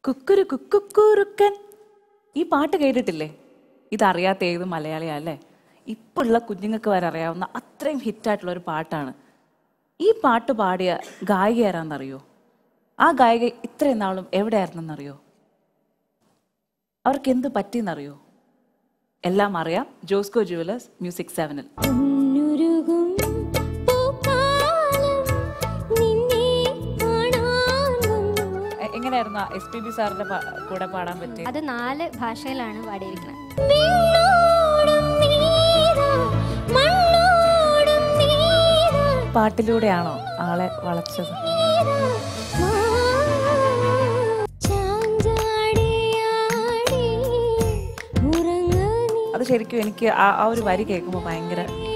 കുക്കുരു കുക്കുക്കുറുക്കൻ ഈ പാട്ട് കേട്ടിട്ടില്ലേ ഇതറിയാത്ത ഏത് മലയാളിയാ അല്ലേ ഇപ്പോൾ ഉള്ള കുഞ്ഞുങ്ങൾക്ക് വരെ അറിയാവുന്ന അത്രയും ഹിറ്റായിട്ടുള്ള ഒരു പാട്ടാണ് ഈ പാട്ട് പാടിയ ഗായിക ആരാന്നറിയോ ആ ഗായിക ഇത്രയും നാളും എവിടെയായിരുന്നെന്നറിയോ അവർക്ക് എന്ത് പറ്റിയെന്നറിയോ എല്ലാം അറിയാം ജോസ്കോ ജുവലേഴ്സ് മ്യൂസിക് സെവനിൽ പൊന്നുരുകും പൂക്കാലം നിന്നെ കാണാൻ വന്നു. എ- എങ്ങനെയായിരുന്നു എസ് പി ബി സാറിന്റെ പാ- കൂടെ പാടാൻ പറ്റി അത് നാല് ഭാഷയിലാണ് പാടിയിരിക്കുന്നത് വിണ്ണോടും നീതാ, മണ്ണോടും നീതാ, പാട്ടിലൂടെയാണോ ആളെ വളച്ചത് നീതാ. മാ, ചാഞ്ചാടി ആടി ഉറങ്ങ നീ അത് ശരിക്കും എനിക്ക് ആ ആ ഒരു വരി കേൾക്കുമ്പോൾ ഭയങ്കര